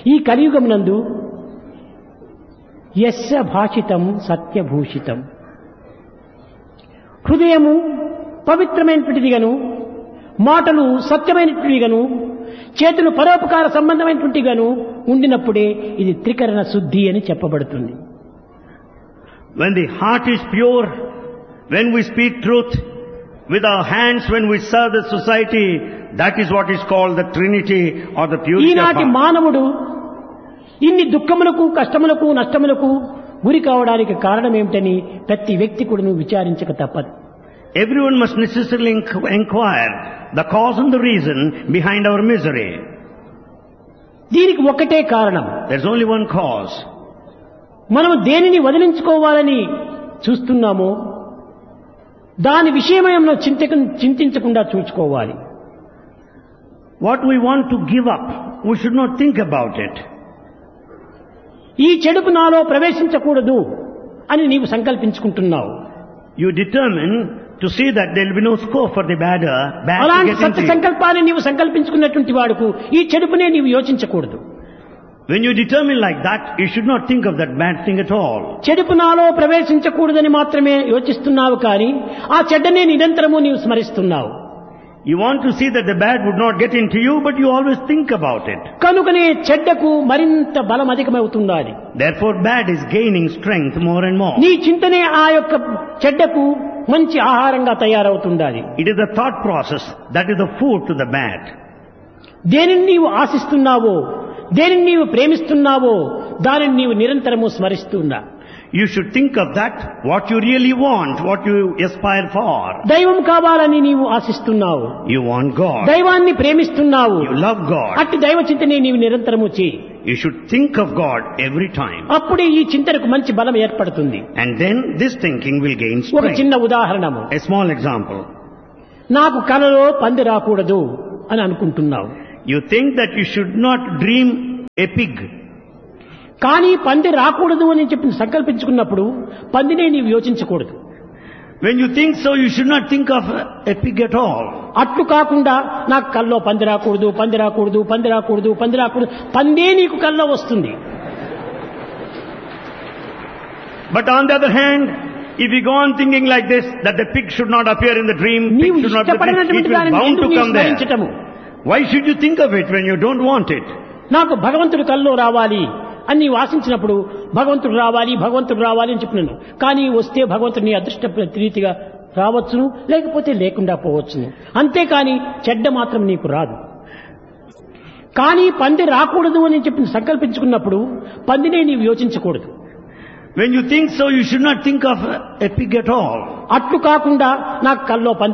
ఈ కలియుగమునందు యస్య భాషితం సత్యభూషితం హృదయము పవిత్రమైనటువంటిదిగాను మాటలు సత్యమైనటువంటివిగాను చేతులు పరోపకార సంబంధమైనటువంటిగాను ఉండినప్పుడే ఇది త్రికరణ శుద్ధి అని చెప్పబడుతుంది When the heart is pure, when we speak truth, with our hands when we serve the society, that is what is called the Trinity or the purity of ఈనాటి heart. మానవుడు ఇన్ని దుఃఖములకు కష్టములకు నష్టములకు గురి కావడానికి కారణం ఏమిటని ప్రతి వ్యక్తి కూడా విచారించక తప్పదు Everyone must necessarily inqu- inquire the cause and the reason behind our misery. దీనికి ఒక్కటే కారణం There's only one cause. మనం దేనిని వదిలించుకోవాలని చూస్తున్నామో దాని విషయమై మనం చింతక చింతించకుండా చూసుకోవాలి What we want to give up, we should not think about it. ఈ చెడుకు నాలో ప్రవేశించకూడదు అని నీవు సంకల్పించుకుంటున్నావు You determine to see that there will be no scope for the bad, uh, bad to అలాంటి get సత్య into you. సంకల్పాన్ని నీవు సంకల్పించుకున్నటువంటి వాడుకు ఈ చెడుపునే నీవు యోచించకూడదు When you determine like that, you should not think of that bad thing at all. చెడుపు నాలో ప్రవేశించకూడదని మాత్రమే యోచిస్తున్నావు కానీ ఆ చెడ్డనే నిరంతరము నీవు స్మరిస్తున్నావు You want to see that the bad would not get into you, but you always think about it. కనుకనే చెడ్డకు మరింత బలం అధికమవుతున్నది Therefore, bad is gaining strength more and more. నీ చింతనే ఆ యొక్క చెడ్డకు మంచి ఆహారంగా తయారవుతుండాలి It is the thought process that is the food to the bad. దేనిని నీవు ఆశిస్తున్నావో దేనిని నీవు ప్రేమిస్తున్నావో దానిని నీవు నిరంతరము స్మరిస్తున్నా You should think of that, what you really want, what you aspire for. దైవం కావాలని నీవు ఆశిస్తున్నావు You want God. దైవాన్ని ప్రేమిస్తున్నావు You love God. అట్టి దైవ చింతనే నీవు నిరంతరము చేయి You should think of God every time. అప్పుడే ఈ చింతనకు మంచి బలం ఏర్పడుతుంది And then this thinking will gain ఒక strength. చిన్న ఉదాహరణము A small example. నాకు కలలో పంది రాకూడదు అని అనుకుంటున్నావు You think that you should not dream a pig. కానీ పంది రాకూడదు అని చెప్పి సంకల్పించుకున్నప్పుడు పందినే నీవు యోచించకూడదు When you think so, you should not think of a pig at all. అట్లు కాకుండా నాకు కల్లో పంది రాకూడదు పంది రాకూడదు పంది రాకూడదు పంది రాకూడదు పందే నీకు కల్లో వస్తుంది But on the other hand, if you go on thinking like this, that the pig should not appear in the dream, నీవు pig should not appear, it ఇష్టపడినటువంటి will దానిని bound ఎందుకు to నీవు come there. స్మరించటము Why should you think of it when you don't want it? నాకు భగవంతుడు కల్లో రావాలి అని నీవు ఆశించినప్పుడు భగవంతుడు రావాలి భగవంతుడు రావాలి అని చెప్పినాను కానీ వస్తే భగవంతుడు నీ అదృష్ట రీతిగా రావచ్చును లేకపోతే లేకుండా పోవచ్చును అంతేకాని చెడ్డ మాత్రం నీకు రాదు కానీ పంది రాకూడదు అని చెప్పి సంకల్పించుకున్నప్పుడు పందినే నీవు యోచించకూడదు When you think so, you should not think of a pig at all. అట్లు కాకుండా నాకు కల్లో పంది